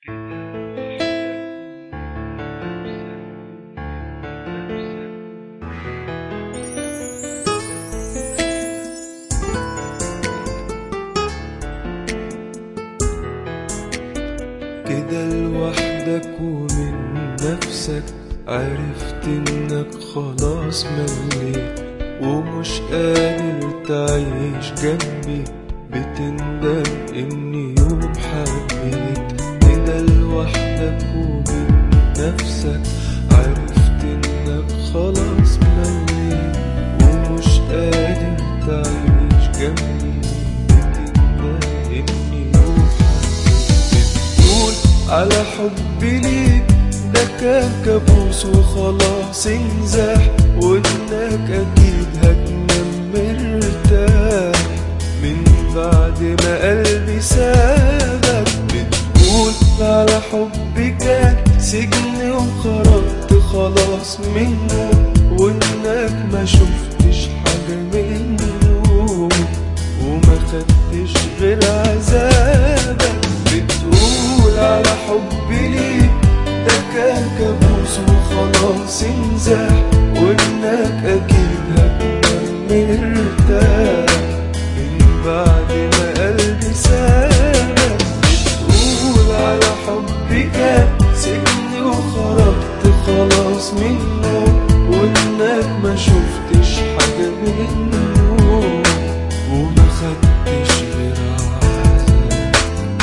كده لوحدك ومن نفسك عرفت انك خلاص مليت ومش قادر تعيش جنبي بتندم اني يوم حبيت كده لوحدك ومن نفسك عرفت انك خلاص مليت ومش قادر تعيش جنبي بتندم اني يوم حبيت بتقول على حبي ليك ده كان كابوس وخلاص انزاح وانك اكيد هتنام مرتاح من بعد ما قلبي سابك بتقول على حبي كان سجن وخرجت خلاص منه وانك ما شفتش حاجة منه وما خدتش غير عذابك بتقول على حبي ليك ده كان كابوس وخلاص انزاح وانك اكيد هتنام مرتاح من بعد ما قلبي سابك بتقول على حبي كان سجن وخرجت خلاص منه وانك ما شفتش حاجة منه وما خدتش غير عذاب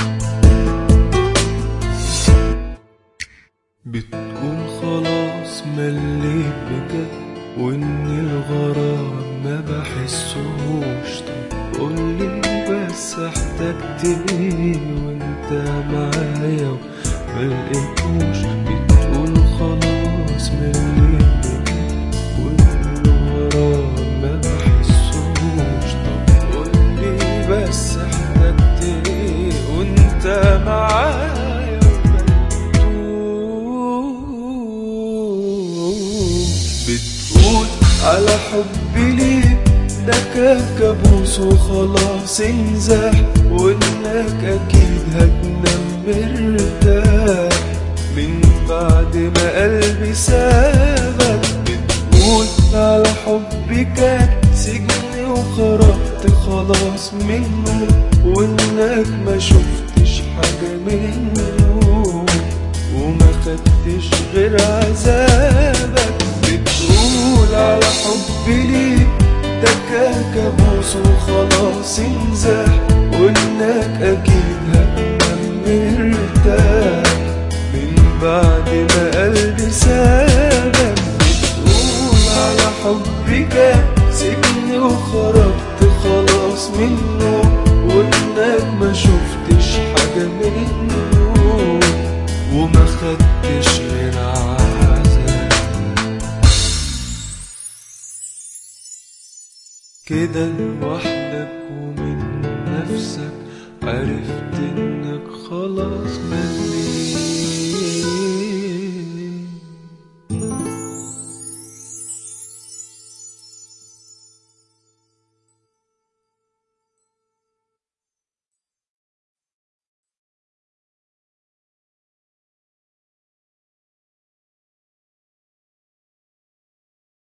بتقول خلاص مليت بجد وان الغرام ما بحسهوش طب قولي بس احتجت ايه وانت معايا وملقيتوش بتقول خلاص مليت بجد وان الغرام ما بحسهوش طب قولي بس احتجت ايه وانت معايا بتقول على حبي ليك ده كان كابوس وخلاص انزاح وانك اكيد هتنام مرتاح من بعد ما قلبي سابك بتقول على حبي كان سجن وخرجت خلاص منه وانك ما شفتش حاجة منه وما خدتش غير عذابك بتقول على حبي ليك ده كان كابوس وخلاص انزاح وانك اكيد هتنام مرتاح من بعد ما قلبي سابك بتقول على حبي كان سجن وخرجت خلاص منه وانك ما شفتش حاجة منه وما خدتش غير عذاب كده لوحدك ومن نفسك عرفت انك خلاص مليت